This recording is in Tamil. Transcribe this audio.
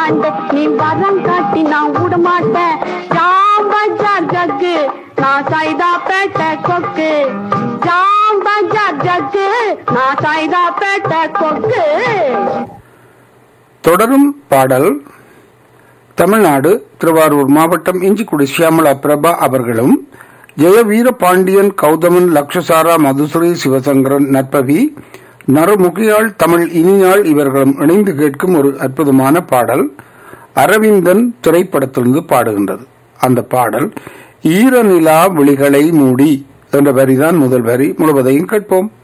மாட்டேன் நீ வரம் காட்டி நான் விட மாட்டேன் ஜாம் பஜார் ஜக்கு நான் சைதா பேட்டை கொக்கு ஜாம் பஜார் ஜக்கு நான் சைதா பேட்டை கொக்கு தொடரும் பாடல் தமிழ்நாடு திருவாரூர் மாவட்டம் இஞ்சிக்குடி சியாமலா பிரபா அவர்களும் ஜெயவீர பாண்டியன் கௌதமன் லக்ஷசாரா மதுசுரி சிவசங்கரன் நற்பவி நறுமுகியாள் தமிழ் இனியாள் இவர்களும் இணைந்து கேட்கும் ஒரு அற்புதமான பாடல் அரவிந்தன் திரைப்படத்திலிருந்து பாடுகின்றது அந்த பாடல் ஈரநிலா விழிகளை மூடி என்ற வரிதான் முதல் வரி முழுவதையும் கேட்போம்